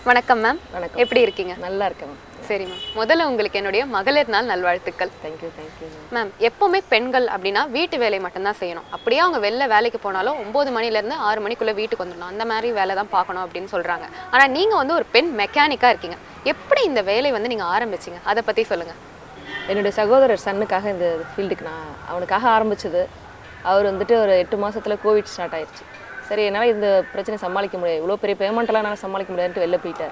வணக்கம் மேம் வணக்கம். எப்படி இருக்கீங்க நல்லா இருக்கேன் சரி மேம் முதல்ல உங்களுக்கு என்னுடைய மகளிர் நாள் நல்வாழ்த்துக்கள் தேங்க்யூ தேங்க்யூ மேம் எப்பவுமே பெண்கள் அப்படின்னா வீட்டு வேலை மட்டும்தான் செய்யணும் அப்படியே அவங்க வெளில வேலைக்கு போனாலும் ஒம்பது மணிலேருந்து ஆறு மணிக்குள்ளே வீட்டுக்கு வந்துடணும் அந்த மாதிரி வேலை தான் பார்க்கணும் அப்படின்னு சொல்கிறாங்க ஆனால் நீங்கள் வந்து ஒரு பெண் மெக்கானிக்காக இருக்கீங்க எப்படி இந்த வேலை வந்து நீங்கள் ஆரம்பிச்சீங்க அதை பற்றி சொல்லுங்கள் என்னுடைய சகோதரர் சன்னுக்காக இந்த ஃபீல்டுக்கு நான் அவனுக்காக ஆரம்பிச்சது அவர் வந்துட்டு ஒரு எட்டு மாசத்துல கோவிட் ஸ்டார்ட் ஆயிடுச்சு சரி என்னால் இந்த பிரச்சனை சமாளிக்க முடியாது இவ்வளோ பெரிய பேமெண்ட்டெல்லாம் என்னால் சமாளிக்க முடியாதுன்ட்டு வெளில போயிட்டார்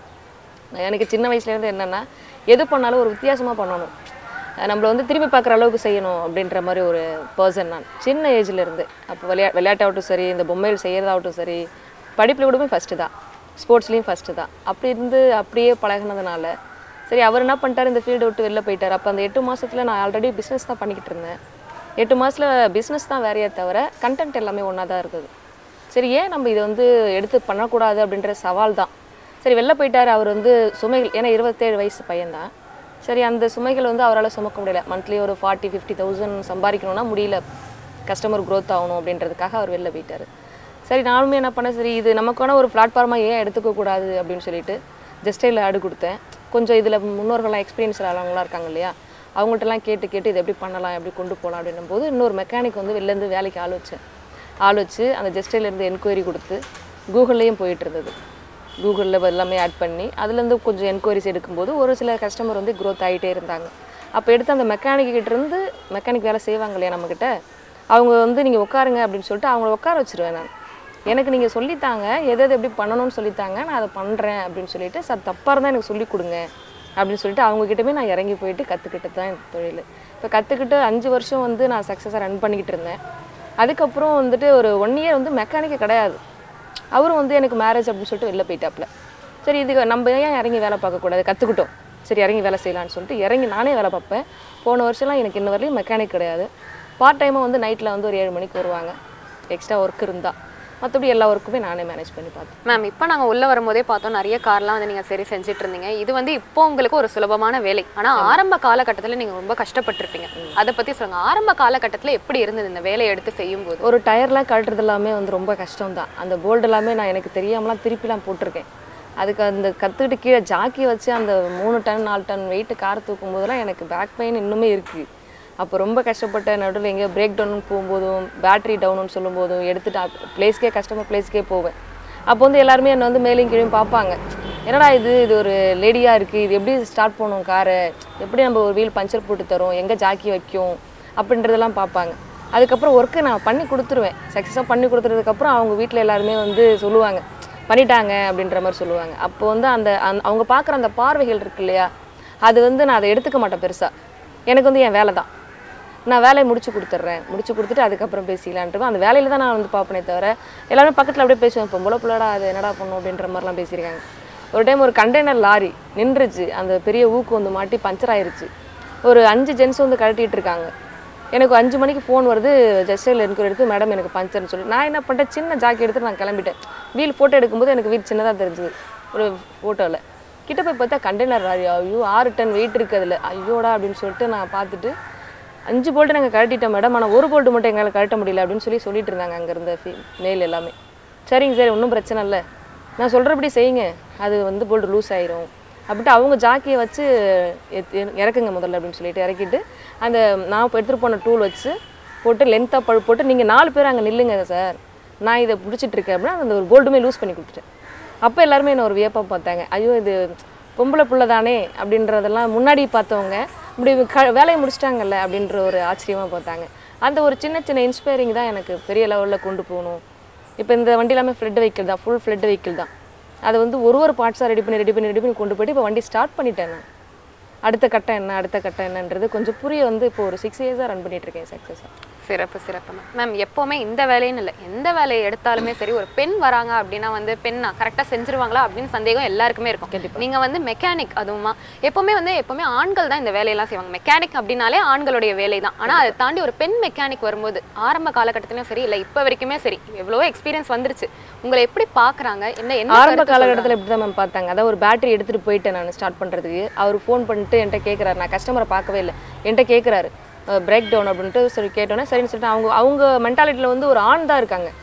எனக்கு சின்ன வயசுலேருந்து என்னென்னா எது பண்ணாலும் ஒரு வித்தியாசமாக பண்ணணும் அஹ் நம்மள வந்து திரும்பி பார்க்குற அளவுக்கு செய்யணும் அப்படின்ற மாதிரி ஒரு பர்சன் நான் சின்ன ஏஜ்ல இருந்து அப்போ விளையா விளையாட்டாகட்டும் சரி இந்த பொம்மைகள் செய்கிறதாகட்டும் சரி படிப்பில் கூடமே ஃபஸ்ட்டு தான் ஸ்போர்ட்ஸ்லேயும் ஃபஸ்ட்டு தான் அப்படி இருந்து அப்படியே பழகுனதுனால சரி அவர் என்ன பண்ணிட்டார் இந்த ஃபீல்டை விட்டு வெளில போயிட்டார் அப்போ அந்த எட்டு மாசத்துல நான் ஆல்ரெடி பிஸ்னஸ் தான் பண்ணிக்கிட்டு இருந்தேன் எட்டு மாசத்துல பிஸ்னஸ் தான் வேறையே தவிர கண்டென்ட் எல்லாமே ஒன்றா தான் இருக்குது சரி ஏன் நம்ம இதை வந்து எடுத்து பண்ணக்கூடாது அப்படின்ற சவால் தான் சரி வெளில போயிட்டார் அவர் வந்து சுமைகள் ஏன்னா இருபத்தேழு வயசு பையன்தான் சரி அந்த சுமைகள் வந்து அவரால் சுமக்க முடியல மந்த்லி ஒரு ஃபார்ட்டி ஃபிஃப்டி தௌசண்ட் சம்பாதிக்கணும்னா முடியல கஸ்டமர் growth ஆகணும் அப்படின்றதுக்காக அவர் வெளில போயிட்டார் சரி நானுமே என்ன பண்ணேன் சரி இது நமக்கான ஒரு பிளாட்ஃபார்மாக ஏன் எடுத்துக்க கூடாது அப்படின்னு சொல்லிட்டு ஜஸ்டைல ஆடு கொடுத்தேன் கொஞ்சம் இதில் முன்னோர்கள்லாம் எக்ஸ்பீரியன்ஸ் ஆனவங்களாம் இருக்காங்க இல்லையா அவங்கள்ட்டலாம் கேட்டு கேட்டு இதை எப்படி பண்ணலாம் எப்படி கொண்டு போகலாம் அப்படின்னும் போது இன்னொரு மெக்கானிக் வந்து வெளிலேருந்து வேலைக்கு ஆள் வச்சேன் ஆள் வச்சு அந்த ஜஸ்டைலேருந்து என்கொயரி கொடுத்து கூகுள்லேயும் போயிட்டு இருந்தது கூகுளில் எல்லாமே ஆட் பண்ணி அதுலேருந்து கொஞ்சம் என்கொயரிஸ் எடுக்கும்போது ஒரு சில கஸ்டமர் வந்து growth ஆகிட்டே இருந்தாங்க அப்போ எடுத்து அந்த மெக்கானிக் கிட்ட இருந்து மெக்கானிக் வேலை செய்வாங்க இல்லையா நம்மக்கிட்ட அவங்க வந்து நீங்கள் உட்காருங்க அப்படின்னு சொல்லிட்டு அவங்கள உட்கார வச்சிருவேன் நான் எனக்கு நீங்கள் சொல்லித்தாங்க எது எது எப்படி பண்ணணும்னு சொல்லித்தாங்க நான் அதை பண்ணுறேன் அப்படின்னு சொல்லிட்டு சார் தப்பாக இருந்தால் எனக்கு சொல்லிக் கொடுங்க அப்படின்னு சொல்லிட்டு அவங்ககிட்டமே நான் இறங்கி போயிட்டு கற்றுக்கிட்டு தான் இந்த தொழில் இப்போ கற்றுக்கிட்டு அஞ்சு வருஷம் வந்து நான் சக்ஸஸாக ரன் பண்ணிக்கிட்டு இருந்தேன் அதுக்கப்புறம் வந்துட்டு ஒரு ஒன் இயர் வந்து மெக்கானிக்கே கிடையாது அவரும் வந்து எனக்கு மேரேஜ் அப்படின்னு சொல்லிட்டு வெளில போயிட்டாப்புல சரி இது நம்ம ஏன் இறங்கி வேலை பார்க்கக்கூடாது கற்றுக்கிட்டோம் சரி இறங்கி வேலை செய்யலாம்னு சொல்லிட்டு இறங்கி நானே வேலை பார்ப்பேன் போன வருஷம்லாம் எனக்கு இன்ன வரையிலும் மெக்கானிக் கிடையாது பார்ட் டைமாக வந்து நைட்டில் வந்து ஒரு ஏழு மணிக்கு வருவாங்க எக்ஸ்ட்ரா ஒர்க் இருந்தால் மற்றபடி எல்லா ஒர்க்குமே நானே மேனேஜ் பண்ணி பார்த்தேன் மேம் இப்போ நாங்கள் உள்ளே வரும்போதே பார்த்தோம் நிறைய கார்லாம் வந்து நீங்கள் சரி செஞ்சுட்டு இருந்தீங்க இது வந்து இப்போ உங்களுக்கு ஒரு சுலபமான வேலை ஆனால் ஆரம்ப காலகட்டத்தில் நீங்கள் ரொம்ப கஷ்டப்பட்டிருப்பீங்க அதை பற்றி சொல்லுங்க ஆரம்ப காலகட்டத்தில் எப்படி இருந்தது இந்த வேலையை எடுத்து செய்யும்போது ஒரு டயர்லாம் கழட்டுறது எல்லாமே வந்து ரொம்ப கஷ்டம் தான் அந்த போல்டு எல்லாமே நான் எனக்கு தெரியாமலாம் திருப்பிலாம் போட்டிருக்கேன் அதுக்கு அந்த கற்றுக்கிட்டு கீழே ஜாக்கி வச்சு அந்த மூணு டன் நாலு டன் வெயிட்டு கார் தூக்கும் போதெல்லாம் எனக்கு பேக் பெயின் இன்னுமே இருக்குது அப்போ ரொம்ப கஷ்டப்பட்ட நடுவில் எங்கேயோ பிரேக் டவுன் போகும்போதும் பேட்டரி டவுனுன்னு சொல்லும்போதும் எடுத்துட்டு பிளேஸ்க்கே கஸ்டமர் பிளேஸ்க்கே போவேன் அப்போ வந்து எல்லாருமே என்னை வந்து மேலேயும் கீழே பார்ப்பாங்க என்னடா இது இது ஒரு லேடியாக இருக்குது இது எப்படி ஸ்டார்ட் பண்ணும் காரை எப்படி நம்ம ஒரு வீல் பஞ்சர் போட்டு தரோம் எங்கே ஜாக்கி வைக்கும் அப்படின்றதெல்லாம் பார்ப்பாங்க அதுக்கப்புறம் ஒர்க்கு நான் பண்ணி கொடுத்துருவேன் சக்ஸஸாக பண்ணி கொடுத்துறதுக்கப்புறம் அவங்க வீட்டில் எல்லாருமே வந்து சொல்லுவாங்க பண்ணிட்டாங்க அப்படின்ற மாதிரி சொல்லுவாங்க அப்போ வந்து அந்த அந்த- அவங்க பார்க்குற அந்த பார்வைகள் இருக்கு இல்லையா அது வந்து நான் அதை எடுத்துக்க மாட்டேன் பெருசாக எனக்கு வந்து என் வேலை தான் நான் வேலையை முடிச்சு கொடுத்துட்றேன் முடிச்சு கொடுத்துட்டு அதுக்கப்புறம் பேசிக்கலான்ட்டு அந்த வேலையில தான் நான் வந்து பார்ப்பனே தவிர எல்லாருமே பக்கத்தில் அப்படியே பேசுவேன் பொம்பளை பிள்ளைடா அது என்னடா பண்ணும் அப்படின்ற மாதிரிலாம் பேசியிருக்காங்க ஒரு டைம் ஒரு கண்டெய்னர் லாரி நின்றுச்சு அந்த பெரிய ஊக்கு வந்து மாட்டி பஞ்சர் ஆயிருச்சு ஒரு அஞ்சு ஜென்ஸ் வந்து கழட்டிட்டு இருக்காங்க எனக்கு அஞ்சு மணிக்கு ஃபோன் வருது ஜஸ்டில் எனக்கு எடுத்து மேடம் எனக்கு பஞ்சர்னு சொல்லி நான் என்ன பண்ணிட்டேன் சின்ன ஜாக்கி எடுத்து நான் கிளம்பிட்டேன் வீல் ஃபோட்டோ எடுக்கும்போது எனக்கு வீல் சின்னதாக தெரிஞ்சுது ஒரு ஃபோட்டோவில் கிட்ட போய் பார்த்தா கண்டெய்னர் லாரி ஐயோ ஆறு டன் வெயிட் இருக்குது அதில் ஐயோடா அப்படின்னு சொல்லிட்டு நான் பார்த்துட்டு அஞ்சு போல்ட்டு நாங்கள் கழட்டிட்டோம் மேடம் ஆனால் ஒரு போல்ட்டு மட்டும் எங்களால் கழட்ட முடியல அப்படின்னு சொல்லி சொல்லிட்டு இருந்தாங்க அங்கே இருந்த ஃபீ மேல் எல்லாமே சரிங்க சார் ஒன்றும் பிரச்சனை இல்லை நான் சொல்கிறபடி செய்யுங்க அது வந்து போல்ட்டு லூஸ் ஆயிரும் அப்படின்ட்டு அவங்க ஜாக்கியை வச்சு எத்- எ- இறக்குங்க முதல்ல அப்படின்னு சொல்லிட்டு இறக்கிட்டு அந்த நான் இப்போ எடுத்துகிட்டு போன டூல் வச்சு போட்டு லென்த்தாக பழு போட்டு நீங்கள் நாலு பேர் அங்கே நில்லுங்க சார் நான் இதை பிடிச்சிட்டு இருக்கேன் அப்படின்னா அந்த ஒரு போல்ட்டுமே லூஸ் பண்ணி கொடுத்துட்டேன் அப்போ எல்லாருமே என்ன ஒரு வியப்பாக பார்த்தாங்க ஐயோ இது பொம்பளை புள்ள தானே அப்படின்றதெல்லாம் முன்னாடி பார்த்தவங்க இப்படி க வேலையை முடிச்சிட்டாங்கல்ல அப்படின்ற ஒரு ஆச்சரியமாக பார்த்தாங்க அந்த ஒரு சின்ன சின்ன இன்ஸ்பைரிங் தான் எனக்கு பெரிய லெவலில் கொண்டு போகணும் இப்போ இந்த வண்டி எல்லாமே ஃப்ளட் வெஹிக்கிள் தான் ஃபுல் ஃப்ளட் வெஹிக்கிள் தான் அதை வந்து ஒரு ஒரு பார்ட்ஸாக ரெடி பண்ணி ரெடி பண்ணி ரெடி பண்ணி கொண்டு போயிட்டு இப்போ வண்டி ஸ்டார்ட் பண்ணிட்டேன் நான் அடுத்த கட்டம் என்ன அடுத்த கட்டம் என்னன்றது கொஞ்சம் புரிய வந்து இப்போ ஒரு சிக்ஸ் இயர்ஸாக ரன் பண்ணிட்டு இருக்கேன் சக்ஸஸாக சிறப்பு சிறப்பு மேம் மேம் எப்போவுமே இந்த வேலைன்னு இல்லை எந்த வேலையை எடுத்தாலுமே சரி ஒரு பெண் வராங்க அப்படின்னா வந்து பெண்ணா கரெக்டாக செஞ்சிருவாங்களா அப்படின்னு சந்தேகம் எல்லாருக்குமே இருக்கும் நீங்கள் வந்து மெக்கானிக் அதுவுமா எப்போவுமே வந்து எப்போவுமே ஆண்கள் தான் இந்த வேலையெல்லாம் செய்வாங்க மெக்கானிக் அப்படின்னாலே ஆண்களுடைய வேலை தான் ஆனால் அதை தாண்டி ஒரு பெண் மெக்கானிக் வரும்போது ஆரம்ப காலகட்டத்திலும் சரி இல்லை இப்போ வரைக்குமே சரி எவ்வளவோ எக்ஸ்பீரியன்ஸ் வந்துருச்சு உங்களை எப்படி பார்க்குறாங்க என்ன என்ன ஆரம்ப கருத்து காலகட்டத்தில் இப்படி தான் மேம் பார்த்தாங்க அதான் ஒரு பேட்டரி எடுத்துகிட்டு போயிட்டேன் நான் ஸ்டார்ட் பண்ணுறதுக்கு அவர் ஃபோன் பண்ணிட்டு என்கிட்ட கேட்குறாரு நான் கஸ்டமரை பார்க்கவே இல்லை என்கிட்ட கேட்குறாரு பிரேக் டவுன் அப்படின்ட்டு சரி கேட்டோன்னே சரின்னு சொல்லிட்டு அவங்க அவங்க மென்டாலிட்டியில் வந்து ஒரு ஆண் தான் இருக்காங்க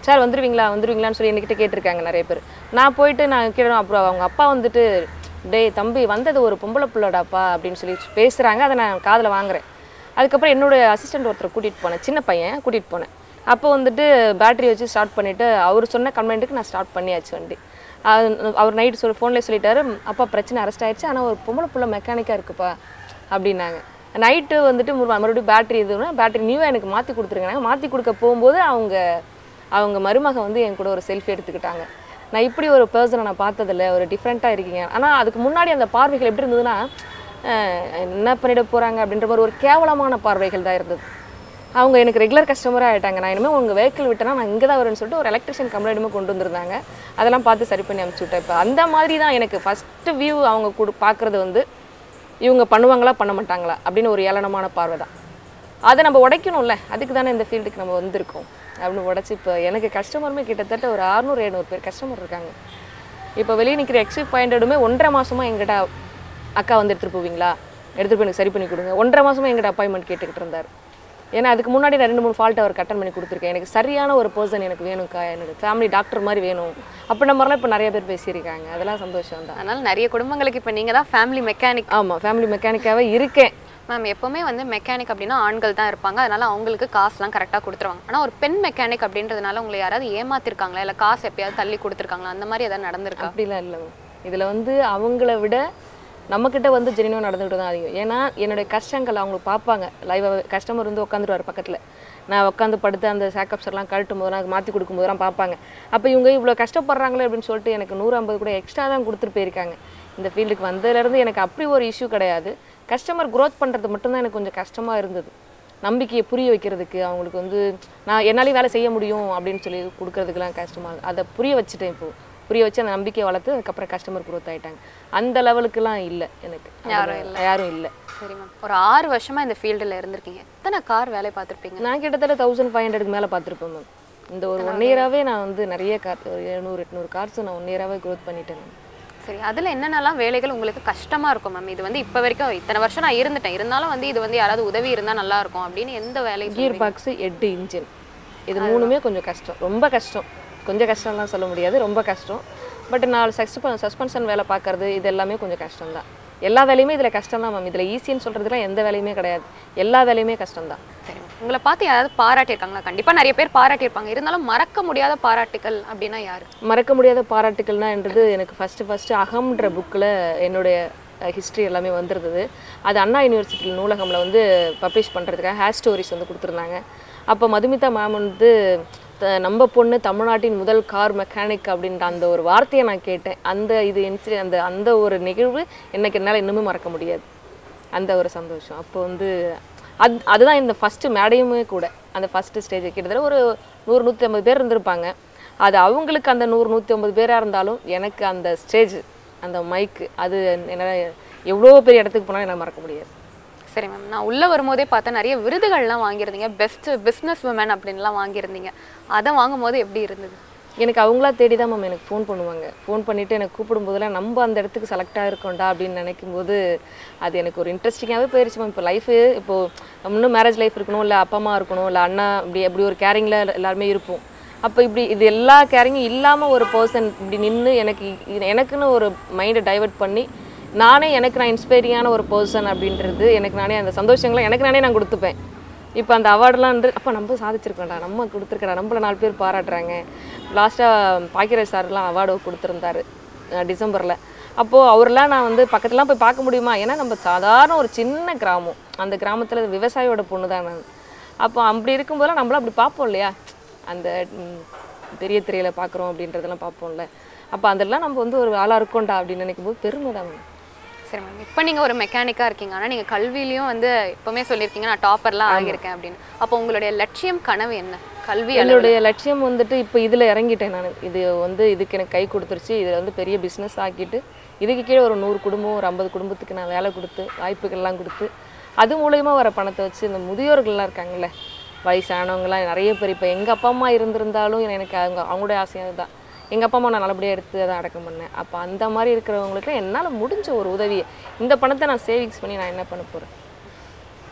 சார் வந்துருவீங்களா வந்துருவீங்களான்னு சொல்லி என்கிட்ட கேட்டிருக்காங்க நிறைய பேர் நான் போயிட்டு நான் கேட்டோம் அப்புறம் அவங்க அப்பா வந்துட்டு டேய் தம்பி வந்தது ஒரு பொம்பளை பிள்ளைடாப்பா அப்படின்னு சொல்லி பேசுகிறாங்க அதை நான் காதில் வாங்குறேன் அதுக்கப்புறம் என்னோட அசிஸ்டன்ட் ஒருத்தர் கூட்டிகிட்டு போனேன் சின்ன பையன் கூட்டிகிட்டு போனேன் அப்போ வந்துட்டு பேட்டரி வச்சு ஸ்டார்ட் பண்ணிவிட்டு அவர் சொன்ன கம்ப்ளைண்ட்டுக்கு நான் ஸ்டார்ட் பண்ணியாச்சு வண்டி அது- அவர் நைட்டு சொல்லி ஃபோன்லேயே சொல்லிட்டாரு அப்பா பிரச்சனை அரெஸ்ட் ஆயிடுச்சு ஆனால் ஒரு பொம்பளை புள்ள மெக்கானிக்காக இருக்குப்பா அப்படின்னாங்க நைட்டு வந்துட்டு முரு- மறுபடியும் பேட்டரி இதுனா பேட்டரி நியூவாக எனக்கு மாற்றி கொடுத்துருக்காங்க மாற்றி கொடுக்க போகும்போது அவங்க அவங்க மருமக வந்து என் கூட ஒரு செல்ஃபி எடுத்துக்கிட்டாங்க நான் இப்படி ஒரு பர்சனை நான் பார்த்ததில்ல ஒரு டிஃப்ரெண்ட்டாக இருக்கீங்க ஆனால் அதுக்கு முன்னாடி அந்த பார்வைகள் எப்படி இருந்ததுன்னா அஹ், என்ன பண்ணிட போகிறாங்க அப்படின்ற மாதிரி ஒரு கேவலமான பார்வைகள் தான் இருந்தது அவங்க எனக்கு ரெகுலர் கஸ்டமராக ஆயிட்டாங்க நான் இனிமேல் உங்கள் வெஹிக்கிள் விட்டேன்னா நான் இங்கே தான் வரேன்னு சொல்லிட்டு ஒரு எலக்ட்ரிஷியன் கம்ப்ளைண்ட்டுமே கொண்டு வந்திருந்தாங்க அதெல்லாம் பார்த்து சரி பண்ணி அனுப்பிச்சி விட்டேன் இப்போ அந்த மாதிரி தான் எனக்கு ஃபஸ்ட்டு வியூ அவங்க கொடு பார்க்குறது வந்து இவங்க பண்ணுவாங்களா பண்ண மாட்டாங்களா அப்படின்னு ஒரு ஏளனமான பார்வை தான் அதை நம்ம உடைக்கணும்ல அதுக்கு தானே இந்த ஃபீல்டுக்கு நம்ம வந்திருக்கோம் அப்படின்னு உடச்சி இப்போ எனக்கு கஸ்டமருமே கிட்டத்தட்ட ஒரு அறுநூறு எழுநூறு பேர் கஸ்டமர் இருக்காங்க இப்போ வெளியே நிற்கிற எக்ஸிட் ஃபைவ் ஹண்ட்ரடுமே ஒன்றரை மாசமா எங்கிட்ட அக்கா வந்து எடுத்துகிட்டு போவீங்களா எடுத்துகிட்டு போய் எனக்கு சரி பண்ணி கொடுங்க ஒன்றரை மாசமா எங்கிட்ட அப்பாயின்மெண்ட் கேட்டுக்கிட்டு இருந்தார் ஏன்னா அதுக்கு முன்னாடி நான் ரெண்டு மூணு ஃபால்ட் அவர் கட்டன் பண்ணி கொடுத்துருக்கேன் எனக்கு சரியான ஒரு பர்சன் எனக்கு வேணும்க்கா என்னோட ஃபேமிலி டாக்டர் மாதிரி வேணும் அப்படின்ற மாதிரிலாம் இப்போ நிறைய பேர் பேசியிருக்காங்க அதெல்லாம் சந்தோஷம் தான் அதனால நிறைய குடும்பங்களுக்கு இப்போ நீங்கள் தான் ஃபேமிலி மெக்கானிக் ஆமாம் ஃபேமிலி மெக்கானிக்காகவே இருக்கேன் மேம் எப்போவுமே வந்து மெக்கானிக் அப்படின்னா ஆண்கள் தான் இருப்பாங்க அதனால அவங்களுக்கு காசுலாம் கரெக்டாக கொடுத்துருவாங்க ஆனால் ஒரு பெண் மெக்கானிக் அப்படின்றதுனால உங்களை யாராவது ஏமாத்திருக்காங்களா இல்லை காசு எப்பயாவது தள்ளி கொடுத்துருக்காங்களா அந்த மாதிரி ஏதாவது நடந்திருக்கா அப்படிலாம் இல்லை இதில் வந்து அவங்கள விட நம்மக்கிட்ட வந்து ஜெனினும் நடந்துகிட்டு தான் அதிகம் ஏன்னா என்னுடைய கஷ்டங்கள் அவங்க பார்ப்பாங்க லைவாக கஸ்டமர் வந்து உட்காந்துருவார் பக்கத்தில் நான் உட்காந்து படுத்து அந்த சேக்கப்ஸ் எல்லாம் கழட்டும் போது நான் மாற்றி கொடுக்கும்போதெல்லாம் பார்ப்பாங்க அப்போ இவங்க இவ்வளோ கஷ்டப்படுறாங்களே அப்படின்னு சொல்லிட்டு எனக்கு நூறு ஐம்பது கூட எக்ஸ்ட்ரா தான் கொடுத்துட்டு போயிருக்காங்க இந்த ஃபீல்டுக்கு வந்ததுலேருந்து எனக்கு அப்படி ஒரு இஷ்யூ கிடையாது கஸ்டமர் growth பண்ணுறது மட்டும்தான் எனக்கு கொஞ்சம் கஷ்டமாக இருந்தது நம்பிக்கையை புரிய வைக்கிறதுக்கு அவங்களுக்கு வந்து நான் என்னாலையும் வேலை செய்ய முடியும் அப்படின்னு சொல்லி கொடுக்கறதுக்கெல்லாம் கஷ்டமாக அதை புரிய வச்சுட்டேன் இப்போ புரிய வச்சு அந்த நம்பிக்கையை வளர்த்து அதுக்கப்புறம் கஸ்டமர் growth ஆயிட்டாங்க அந்த லெவலுக்குலாம் இல்லை எனக்கு யாரும் அதுல யாரும் இல்லை சரி மேம் ஒரு ஆறு வருஷமா இந்த ஃபீல்டில் இருந்திருக்கீங்க எத்தனை கார் வேலை பார்த்துருப்பீங்க நான் கிட்டத்தட்ட தௌசண்ட் ஃபைவ் ஹண்ட்ரடுக்கு மேலே பார்த்துருப்பேன் மேம் இந்த ஒரு ஒன் இயராகவே நான் வந்து நிறைய கார் ஒரு எழுநூறு எட்நூறு கார்ஸ் நான் ஒன் இயராகவே growth பண்ணிட்டேன் நான். சரி அதில் என்னென்னலாம் வேலைகள் உங்களுக்கு கஷ்டமா இருக்கும் மேம் இது வந்து இப்போ வரைக்கும் இத்தனை வருஷம் நான் இருந்துட்டேன் இருந்தாலும் வந்து இது வந்து யாராவது உதவி இருந்தால் நல்லா இருக்கும் அப்படின்னு எந்த வேலை கியர் பாக்ஸு எட்டு இன்ஜின் இது மூணுமே கொஞ்சம் கஷ்டம் ரொம்ப கஷ்டம் கொஞ்சம் கஷ்டம்லாம் சொல்ல முடியாது ரொம்ப கஷ்டம் பட் நான் சஸ்பென் சஸ்பென்ஷன் வேலை பார்க்கறது இது எல்லாமே கொஞ்சம் கஷ்டம் தான் எல்லா வேலையுமே இதில் கஷ்டம் தான் மேம் இதில் ஈஸின்னு சொல்கிறதுலாம் எந்த வேலையுமே கிடையாது எல்லா வேலையுமே கஷ்டம் தான் சரி ma'am. உங்களை பார்த்து யாராவது பாராட்டியிருக்காங்களா கண்டிப்பாக நிறைய பேர் பாராட்டியிருப்பாங்க இருந்தாலும் மறக்க முடியாத பாராட்டுகள் அப்படின்னா யாரு மறக்க முடியாத பாராட்டுக்கள்னா என்றது எனக்கு ஃபஸ்ட்டு ஃபஸ்ட்டு அகம்ன்ற புக்கில் என்னுடைய ஹிஸ்ட்ரி எல்லாமே வந்திருந்தது அது அண்ணா யூனிவர்சிட்டி நூலகமில் வந்து பப்ளிஷ் பண்ணுறதுக்காக ஹேர் ஸ்டோரிஸ் வந்து கொடுத்துருந்தாங்க அப்போ மதுமிதா மேம் வந்து த- நம்ம பொண்ணு தமிழ்நாட்டின் முதல் கார் மெக்கானிக் அப்படின்ற அந்த ஒரு வார்த்தையை நான் கேட்டேன் அந்த இது இன்சி அந்த அந்த ஒரு நிகழ்வு எனக்கு என்னால் இன்னுமே மறக்க முடியாது அந்த ஒரு சந்தோஷம் அப்போ வந்து அது அதுதான் இந்த ஃபஸ்ட்டு மேடையுமே கூட அந்த ஃபஸ்ட்டு ஸ்டேஜ் கிட்டத்தட்ட ஒரு நூறு நூற்றி ஐம்பது பேர் இருந்திருப்பாங்க அது அவங்களுக்கு அந்த நூறு நூற்றி ஐம்பது பேராக இருந்தாலும் எனக்கு அந்த ஸ்டேஜ் அந்த மைக்கு அது என்னால் எவ்வளோ பெரிய இடத்துக்கு போனாலும் என்னால் மறக்க முடியாது சரி மேம் நான் உள்ளே வரும்போதே பார்த்தா நிறைய விருதுகள்லாம் வாங்கியிருந்தீங்க பெஸ்ட் பிஸ்னஸ் உமன் அப்படின்லாம் வாங்கியிருந்தீங்க அதை வாங்கும்போது எப்படி இருந்தது எனக்கு அவங்களா தேடி தான் மேம் எனக்கு ஃபோன் பண்ணுவாங்க ஃபோன் பண்ணிவிட்டு எனக்கு கூப்பிடும்போதெல்லாம் நம்ம அந்த இடத்துக்கு செலக்ட் இருக்கோம்டா அப்படின்னு நினைக்கும் போது அது எனக்கு ஒரு இன்ட்ரெஸ்டிங்காகவே போயிடுச்சு மேம் இப்போ லைஃபு இப்போது இன்னும் மேரேஜ் லைஃப் இருக்கணும் இல்லை அப்பா அம்மா இருக்கணும் இல்லை அண்ணா இப்படி அப்படி ஒரு கேரிங்கில் எல்லாருமே இருப்போம் அப்போ இப்படி இது எல்லா கேரிங்கும் இல்லாமல் ஒரு பர்சன் இப்படி நின்று எனக்கு இது எனக்குன்னு ஒரு மைண்டை டைவர்ட் பண்ணி நானே எனக்கு நான் இன்ஸ்பைரிங்கான ஒரு பர்சன் அப்படின்றது எனக்கு நானே அந்த சந்தோஷங்களை எனக்கு நானே நான் கொடுத்துப்பேன் இப்போ அந்த அவார்டெலாம் அப்போ நம்ம சாதிச்சிருக்கோம்டா நம்ம கொடுத்துருக்கடா நம்மள நாலு பேர் பாராட்டுறாங்க லாஸ்ட்டாக பாக்கியராஜ் சார்லாம் அவார்டு கொடுத்துருந்தாரு டிசம்பரில் அப்போது அவரெல்லாம் நான் வந்து பக்கத்துலாம் போய் பார்க்க முடியுமா ஏன்னா நம்ம சாதாரண ஒரு சின்ன கிராமம் அந்த கிராமத்தில் விவசாயியோட பொண்ணு தான் நான் அப்போ அப்படி இருக்கும்போதெல்லாம் நம்மளாம் அப்படி பார்ப்போம் இல்லையா அந்த ம், பெரிய திரையில் பார்க்குறோம் அப்படின்றதெல்லாம் பார்ப்போம்ல அப்போ அதெல்லாம் நம்ம வந்து ஒரு ஆளாக இருக்கோம்டா அப்படின்னு நினைக்கும் போது பெருமை தான் மேம் சரி மேம் இப்போ நீங்கள் ஒரு மெக்கானிக்காக இருக்கீங்க ஆனால் நீங்கள் கல்வியிலையும் வந்து எப்போவுமே சொல்லியிருக்கீங்க நான் டாப்பர்லாம் ஆகியிருக்கேன் அப்படின்னு அப்போ உங்களுடைய லட்சியம் கனவு என்ன கல்வி அளவுல? என்னுடைய லட்சியம் வந்துட்டு இப்போ இதில் இறங்கிட்டேன் நான் இது வந்து இதுக்கு எனக்கு கை கொடுத்துருச்சு இதில் வந்து பெரிய பிஸ்னஸ் ஆக்கிட்டு இதுக்கு கீழே ஒரு நூறு குடும்பம் ஒரு ஐம்பது குடும்பத்துக்கு நான் வேலை கொடுத்து வாய்ப்புகள்லாம் கொடுத்து அது மூலயமா வர பணத்தை வச்சு இந்த முதியோர்கள்லாம் இருக்காங்கல்ல வயசானவங்கலாம் நிறைய பேர் இப்போ எங்கள் அப்பா அம்மா இருந்திருந்தாலும் எனக்கு அவங்க அவங்களுடைய ஆசையாக தான் எங்கள் அப்பா அம்மா நான் நல்லபடியாக எடுத்து அதை அடக்கம் பண்ணேன் அப்போ அந்த மாதிரி இருக்கிறவங்களுக்கு என்னால் முடிஞ்ச ஒரு உதவியை இந்த பணத்தை நான் சேவிங்ஸ் பண்ணி நான் என்ன பண்ண போகிறேன்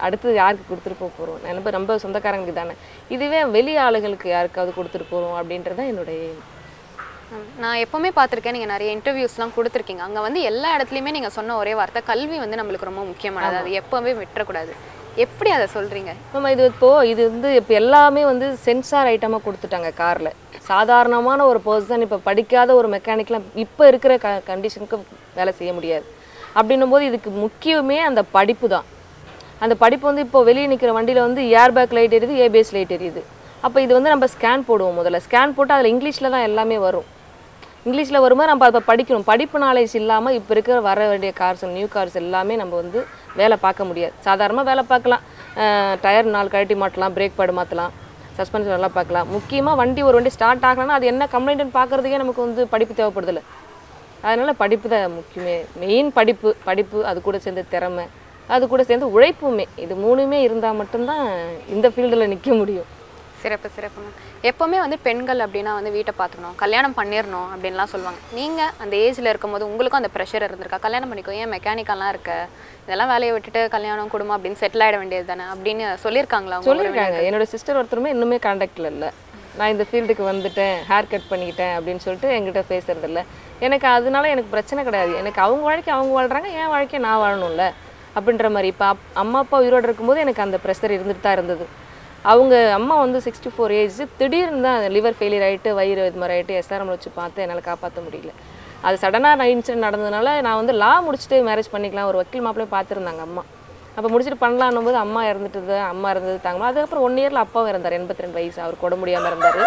அடுத்து யாருக்கு கொடுத்துட்டு போக போகிறோம் நம்ம ரொம்ப சொந்தக்காரங்களுக்கு தானே இதுவே வெளி ஆளுகளுக்கு யாருக்காவது கொடுத்துட்டு போகிறோம் அப்படின்றது தான் என்னுடைய aim. ம், நான் எப்பவுமே பார்த்திருக்கேன் நீங்க நிறைய இன்டர்வியூஸ்லாம் கொடுத்துருக்கீங்க அங்க வந்து எல்லா இடத்துலையுமே நீங்க சொன்ன ஒரே வார்த்தை கல்வி வந்து நம்மளுக்கு ரொம்ப முக்கியமானது அது எப்பவுமே விட்டுறக்கூடாது எப்படி அதை சொல்றீங்க ஆமா இது இப்போ இது வந்து இப்போ எல்லாமே வந்து சென்சார் ஐட்டமாக கொடுத்துட்டாங்க காரில் சாதாரணமான ஒரு பர்சன் இப்போ படிக்காத ஒரு மெக்கானிக்லாம் இப்போ இருக்கிற க கண்டிஷனுக்கு வேலை செய்ய முடியாது அப்படின்னும் போது இதுக்கு முக்கியமே அந்த படிப்பு தான் அந்த படிப்பு வந்து இப்போ வெளியே நிற்கிற வண்டியில் வந்து ஏர் பேக் லைட் எரியுது ஏபிஎஸ் லைட் எரியுது அப்போ இது வந்து நம்ம ஸ்கேன் போடுவோம் முதல்ல ஸ்கேன் போட்டு அதில் இங்கிலீஷில் தான் எல்லாமே வரும் இங்கிலீஷில் வரும்போது நம்ம அதை படிக்கணும் படிப்பு நாலேஜ் இல்லாமல் இப்போ இருக்கிற வர வேண்டிய கார்ஸ் நியூ கார்ஸ் எல்லாமே நம்ம வந்து வேலை பார்க்க முடியாது சாதாரணமாக வேலை பார்க்கலாம் டயர் நாலு கழட்டி மாட்டலாம் பிரேக் பேடு மாற்றலாம் சஸ்பென்ஷன் நல்லா பார்க்கலாம் முக்கியமாக வண்டி ஒரு வண்டி ஸ்டார்ட் ஆகலைன்னா அது என்ன கம்ப்ளைண்ட்னு பார்க்குறதுக்கே நமக்கு வந்து படிப்பு தேவைப்படுதில்ல அதனால் படிப்பு தான் முக்கியமே மெயின் படிப்பு படிப்பு அது கூட சேர்ந்து திறமை அது கூட சேர்ந்து உழைப்புமே இது மூணுமே இருந்தால் மட்டும்தான் இந்த ஃபீல்டில் நிற்க முடியும் சிறப்பு சிறப்பு மேம் எப்பவுமே வந்து பெண்கள் அப்படின்னா வந்து வீட்டை பார்த்துக்கணும் கல்யாணம் பண்ணிடணும் அப்படின்லாம் சொல்லுவாங்க நீங்க அந்த ஏஜ்ல இருக்கும்போது உங்களுக்கும் அந்த ப்ரெஷர் இருந்திருக்கா கல்யாணம் பண்ணிக்கோ ஏன் மெக்கானிக்கெல்லாம் இருக்க இதெல்லாம் வேலையை விட்டுட்டு கல்யாணம் குடும்பம் அப்படின்னு செட்டில் ஆயிட வேண்டியது தானே அப்படின்னு சொல்லியிருக்காங்களா உங்க சொல்லியிருக்காங்க என்னோட சிஸ்டர் ஒருத்தருமே இன்னுமே காண்டாக்டில் இல்லை நான் இந்த ஃபீல்டுக்கு வந்துட்டேன் ஹேர் கட் பண்ணிக்கிட்டேன் அப்படின்னு சொல்லிட்டு என்கிட்ட பேசுறது இல்ல எனக்கு அதனால எனக்கு பிரச்சனை கிடையாது எனக்கு அவங்க வாழ்க்கை அவங்க வாழ்றாங்க என் வாழ்க்கையை நான் வாழணும்ல அப்படின்ற மாதிரி இப்போ அம்மா அப்பா உயிரோடு இருக்கும்போது எனக்கு அந்த ப்ரெஷர் இருந்துட்டு தான் இருந்தது அவங்க அம்மா வந்து சிக்ஸ்டி ஃபோர் ஏஜ் திடீர்னு தான் லிவர் ஃபெயிலியர் ஆகிட்டு வயிறு இது மாதிரி ஆகிட்டு எஸ்ஆர்எம்ல வச்சு பார்த்து என்னால் காப்பாற்ற முடியல அது சடனாக இன்சிடென்ட் நடந்ததுனால நான் வந்து லா முடிச்சுட்டு மேரேஜ் பண்ணிக்கலாம் ஒரு வக்கீல் மாப்பிள்ளையும் பார்த்துருந்தாங்க அம்மா அப்போ முடிச்சுட்டு பண்ணலான்னும் போது அம்மா இறந்துட்டது அம்மா இறந்தது தாங்க அதுக்கப்புறம் ஒன் இயரில் அப்பாவும் இறந்தார் எண்பத்தி ரெண்டு வயசு அவர் கூட முடியாமல் இருந்தார்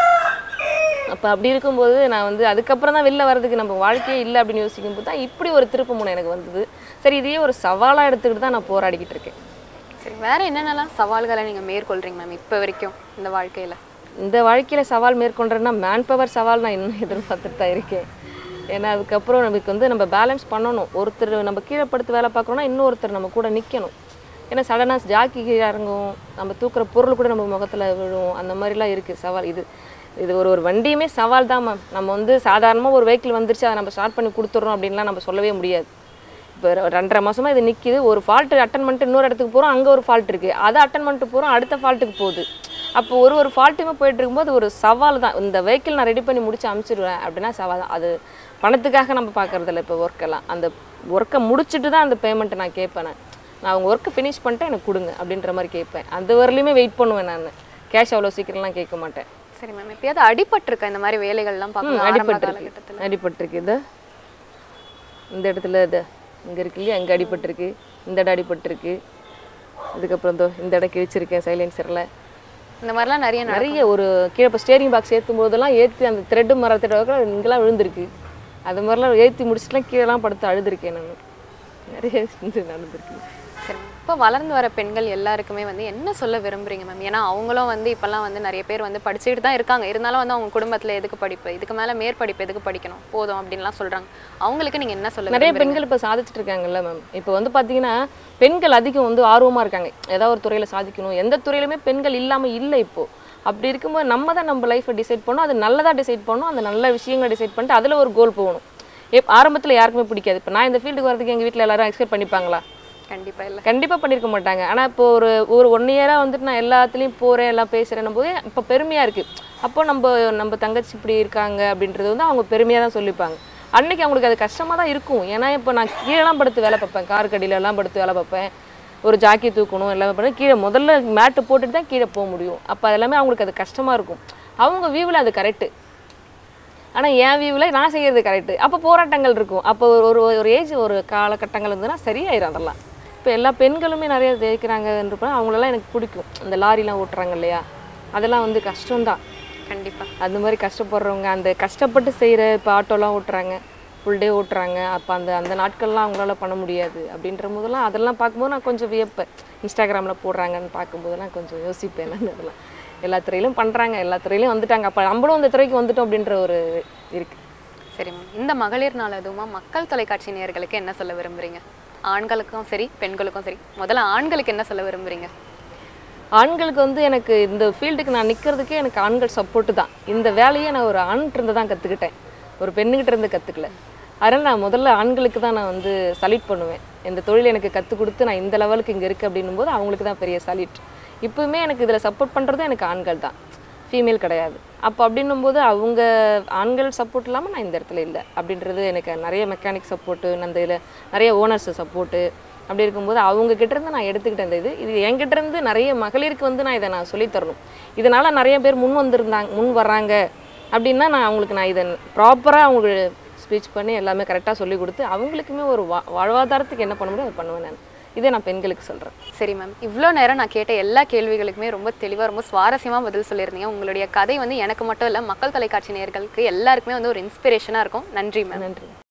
அப்போ அப்படி இருக்கும்போது நான் வந்து அதுக்கப்புறம் தான் வெளில வரதுக்கு நம்ம வாழ்க்கையே இல்லை அப்படின்னு யோசிக்கும் போது தான் இப்படி ஒரு திருப்பு முனை எனக்கு வந்தது சரி இதையே ஒரு சவாலாக எடுத்துக்கிட்டு தான் நான் போராடிக்கிட்டு இருக்கேன் சரி வேற என்னென்னலாம் சவால்களை நீங்க மேற்கொள்றீங்க மேம் இப்போ வரைக்கும் இந்த வாழ்க்கையில இந்த வாழ்க்கையில் சவால் மேற்கொண்டேன்னா மேன் பவர் சவால் நான் இன்னும் எதிர்பார்த்துட்டு தான் இருக்கேன் ஏன்னா அதுக்கப்புறம் நமக்கு வந்து நம்ம பேலன்ஸ் பண்ணணும் ஒருத்தர் நம்ம கீழே படுத்து வேலை பார்க்குறோன்னா இன்னொருத்தர் நம்ம கூட நிற்கணும் ஏன்னா சடனாக ஜாக்கி கீழே இறங்கும் நம்ம தூக்குற பொருள் கூட நம்ம முகத்தில் விழும் அந்த மாதிரிலாம் இருக்குது சவால் இது இது ஒரு ஒரு வண்டியுமே சவால் தான் மேம் நம்ம வந்து சாதாரணமாக ஒரு வெஹிக்கிள் வந்துருச்சு அதை நம்ம ஸ்டார்ட் பண்ணி கொடுத்துட்றோம் அப்படின்லாம் நம்ம சொல்லவே முடியாது இப்போ ரெண்டரை மாசமா இது நிக்குது ஒரு ஃபால்ட்டு அட்டன் பண்ணிட்டு இன்னொரு இடத்துக்கு போகிறோம் அங்கே ஒரு ஃபால்ட் இருக்குது அதை அட்டன் பண்ணிட்டு போகிறோம் அடுத்த ஃபால்ட்டுக்கு போகுது அப்போ ஒரு ஒரு ஃபால்ட்டுமே போயிட்டு இருக்கும்போது ஒரு சவால் தான் இந்த வெஹிக்கிள் நான் ரெடி பண்ணி முடிச்சு அமுச்சிடுவேன் அப்படின்னா சவால் தான் அது பணத்துக்காக நம்ம பார்க்கறதில்ல இப்போ ஒர்க்கெல்லாம் அந்த ஒர்க்கை முடிச்சுட்டு தான் அந்த பேமெண்ட்டை நான் கேட்பேன் நான் நான் அவங்க ஒர்க்கை ஃபினிஷ் பண்ணிட்டு எனக்கு கொடுங்க அப்படின்ற மாதிரி கேட்பேன் அந்த வரலையுமே வெயிட் பண்ணுவேன் நான் கேஷ் அவ்வளோ சீக்கிரம்லாம் கேட்க மாட்டேன் சரி மேம் எப்பயாவது அடிபட்டிருக்க இந்த மாதிரி வேலைகள்லாம் ம், பார்க்கணும் ஆரம்ப அடிபட்டிருக்கு காலகட்டத்தில் அடிபட்டிருக்கு இது இந்த இடத்துல இது இங்கே இருக்கு இல்லையா இங்கே அடிபட்டிருக்கு இந்த இடம் அடிபட்டிருக்கு அதுக்கப்புறம் இதோ இந்த இடம் கிழிச்சிருக்கேன் சைலன்சரில் இந்த மாதிரிலாம் நிறைய நடக்கும். நிறைய ஒரு கீழே இப்போ ஸ்டேரிங் பாக்ஸ் ஏற்றும் போதெல்லாம் ஏற்றி அந்த த்ரெட்டு மரத்திட்ட இங்கெல்லாம் விழுந்திருக்கு அது மாதிரிலாம் ஏற்றி முடிச்சுட்டுலாம் கீழேலாம் படுத்து அழுதுருக்கேன் நான் நிறைய இது நடந்திருக்கு சரி இப்போ வளர்ந்து வர பெண்கள் எல்லாருக்குமே வந்து என்ன சொல்ல விரும்புறீங்க மேம் ஏன்னா அவங்களும் வந்து இப்போல்லாம் வந்து நிறைய பேர் வந்து படிச்சுக்கிட்டு தான் இருக்காங்க இருந்தாலும் வந்து அவங்க குடும்பத்தில் எதுக்கு படிப்பு இதுக்கு மேலே மேற்படிப்பு எதுக்கு படிக்கணும் போதும் அப்படின்லாம் சொல்றாங்க அவங்களுக்கு நீங்க என்ன சொல்ல நிறைய விரும்புறீங்க? பெண்கள் இப்போ சாதிச்சுட்டு இருக்காங்கல்ல மேம் இப்போ வந்து பார்த்தீங்கன்னா பெண்கள் அதிகம் வந்து ஆர்வமாக இருக்காங்க ஏதாவது ஒரு துறையில் சாதிக்கணும் எந்த துறையிலுமே பெண்கள் இல்லாமல் இல்லை இப்போ அப்படி இருக்கும்போது நம்ம தான் நம்ம லைஃப்பை டிசைட் பண்ணணும் அது நல்லதாக டிசைட் பண்ணணும் அந்த நல்ல விஷயங்களை டிசைட் பண்ணிட்டு அதில் ஒரு கோல் போகணும் எப் ஆரம்பத்தில் யாருக்குமே பிடிக்காது இப்போ நான் இந்த ஃபீல்டுக்கு வரதுக்கு எங்கள் வீட்டில் எல்லாரும் எக்ஸ்பெக்ட் பண்ணிப்பாங்களா கண்டிப்பா இல்ல கண்டிப்பாக பண்ணியிருக்க மாட்டாங்க ஆனால் இப்போ ஒரு ஒரு ஒன் இயராக வந்துட்டு நான் எல்லாத்துலேயும் போகிறேன் எல்லாம் பேசுகிறேன் போது இப்போ பெருமையாக இருக்குது அப்போ நம்ம நம்ம தங்கச்சி இப்படி இருக்காங்க அப்படின்றது வந்து அவங்க பெருமையாக தான் சொல்லிப்பாங்க அன்னைக்கு அவங்களுக்கு அது கஷ்டமாக தான் இருக்கும் ஏன்னா இப்போ நான் கீழெல்லாம் படுத்து வேலை பார்ப்பேன் கார் கடியிலலாம் படுத்து வேலை பார்ப்பேன் ஒரு ஜாக்கி தூக்கணும் எல்லாமே பண்ணி கீழே முதல்ல மேட்டு போட்டுட்டு தான் கீழே போக முடியும் அப்போ அதெல்லாமே அவங்களுக்கு அது கஷ்டமாக இருக்கும் அவங்க வியூவில் அது கரெக்டு ஆனால் என் வியூவில் நான் செய்கிறது கரெக்டு அப்போ போராட்டங்கள் இருக்கும் அப்போ ஒரு ஒரு ஒரு ஏஜ் ஒரு காலகட்டங்கள் இருந்ததுன்னா சரியாயிரும் அதெல்லாம் இப்போ எல்லா பெண்களுமே நிறைய ஜெயிக்கிறாங்கன்றப்ப அவங்களெல்லாம் எனக்கு பிடிக்கும் இந்த லாரிலாம் ஓட்டுறாங்க இல்லையா அதெல்லாம் வந்து கஷ்டம்தான் கண்டிப்பா அந்த மாதிரி கஷ்டப்படுறவங்க அந்த கஷ்டப்பட்டு செய்கிற இப்போ ஆட்டோலாம் ஓட்டுறாங்க ஃபுல் டே ஓட்டுறாங்க அப்போ அந்த அந்த நாட்கள்லாம் அவங்களால பண்ண முடியாது அப்படின்ற போதெல்லாம் அதெல்லாம் பார்க்கும்போது நான் கொஞ்சம் வியப்பேன் இன்ஸ்டாகிராமில் போடுறாங்கன்னு பார்க்கும்போதெல்லாம் கொஞ்சம் யோசிப்பேன் நான் அதெல்லாம் எல்லா துறையிலும் பண்ணுறாங்க எல்லா துறையிலும் வந்துட்டாங்க அப்போ நம்மளும் அந்த துறைக்கு வந்துட்டோம் அப்படின்ற ஒரு இருக்குது சரி மேம் இந்த மகளிர் நாள் அதுவுமா மக்கள் தொலைக்காட்சி நேயர்களுக்கு என்ன சொல்ல விரும்புறீங்க ஆண்களுக்கும் சரி பெண்களுக்கும் சரி முதல்ல ஆண்களுக்கு என்ன சொல்ல விரும்புறீங்க ஆண்களுக்கு வந்து எனக்கு இந்த ஃபீல்டுக்கு நான் நிற்கிறதுக்கே எனக்கு ஆண்கள் சப்போர்ட்டு தான் இந்த வேலையை நான் ஒரு ஆண்கிட்ட இருந்து தான் கற்றுக்கிட்டேன் ஒரு பெண்ணுகிட்ட இருந்து கற்றுக்கல அதனால் நான் முதல்ல ஆண்களுக்கு தான் நான் வந்து சல்யூட் பண்ணுவேன் இந்த தொழில் எனக்கு கற்றுக் கொடுத்து நான் இந்த லெவலுக்கு இங்கே இருக்குது அப்படின்னும் போது அவங்களுக்கு தான் பெரிய சல்யூட் இப்போவுமே எனக்கு இதில் சப்போர்ட் பண்ணுறதும் எனக்கு ஆண்கள் தான் ஃபீமேல் கிடையாது அப்போ அப்படின்னும் போது அவங்க ஆண்கள் சப்போர்ட் இல்லாமல் நான் இந்த இடத்துல இல்லை அப்படின்றது எனக்கு நிறைய மெக்கானிக் சப்போர்ட்டு அந்த இதில் நிறைய ஓனர்ஸ் சப்போர்ட்டு அப்படி இருக்கும்போது அவங்க கிட்ட இருந்து நான் எடுத்துக்கிட்ட இந்த இது இது என்கிட்ட இருந்து நிறைய மகளிருக்கு வந்து நான் இதை நான் சொல்லித் தரணும் இதனால் நிறைய பேர் முன் வந்திருந்தாங்க முன் வர்றாங்க அப்படின்னா நான் அவங்களுக்கு நான் இதை ப்ராப்பராக அவங்களுக்கு ஸ்பீச் பண்ணி எல்லாமே கரெக்டாக சொல்லி கொடுத்து அவங்களுக்குமே ஒரு வா வாழ்வாதாரத்துக்கு என்ன பண்ண முடியும் அதை பண்ணுவேன் நான் இதே நான் பெண்களுக்கு சொல்கிறேன் சரி மேம் இவ்வளோ நேரம் நான் கேட்ட எல்லா கேள்விகளுக்குமே ரொம்ப தெளிவாக ரொம்ப சுவாரஸ்யமாக பதில் சொல்லியிருந்தீங்க உங்களுடைய கதை வந்து எனக்கு மட்டும் இல்லை மக்கள் தொலைக்காட்சி நேயர்களுக்கு எல்லாருக்குமே வந்து ஒரு இன்ஸ்பிரேஷனாக இருக்கும் நன்றி மேம் நன்றி